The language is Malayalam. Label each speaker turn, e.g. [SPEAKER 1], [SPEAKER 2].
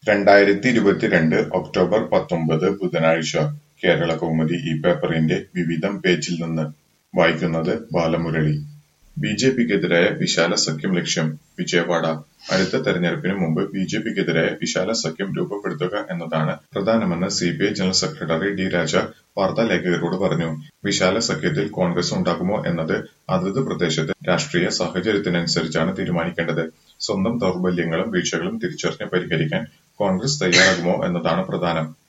[SPEAKER 1] രണ്ടായിരത്തി ഇരുപത്തിരണ്ട് ഒക്ടോബർ പത്തൊമ്പത് ബുധനാഴ്ച കേരളകൗമുദി ഈ പേപ്പറിന്റെ വിവിധം പേജിൽ നിന്ന് വായിക്കുന്നത് ബാലമുരളി ബിജെപിക്കെതിരായ വിശാല സഖ്യം ലക്ഷ്യം വിജയവാഡ അടുത്ത തെരഞ്ഞെടുപ്പിന് മുമ്പ് ബിജെപിക്കെതിരായ വിശാല സഖ്യം രൂപപ്പെടുത്തുക എന്നതാണ് പ്രധാനമെന്ന് CPI general secretary D Raja വാർത്താലേഖകരോട് പറഞ്ഞു വിശാല സഖ്യത്തിൽ കോൺഗ്രസ് ഉണ്ടാകുമോ എന്നത് അതത് പ്രദേശത്തെ രാഷ്ട്രീയ സാഹചര്യത്തിനനുസരിച്ചാണ് തീരുമാനിക്കേണ്ടത് സ്വന്തം ദൗർബല്യങ്ങളും വീഴ്ചകളും തിരിച്ചറിഞ്ഞ് പരിഹരിക്കാൻ കോൺഗ്രസ് തയ്യാറാകുമോ എന്നതാണ് പ്രധാനം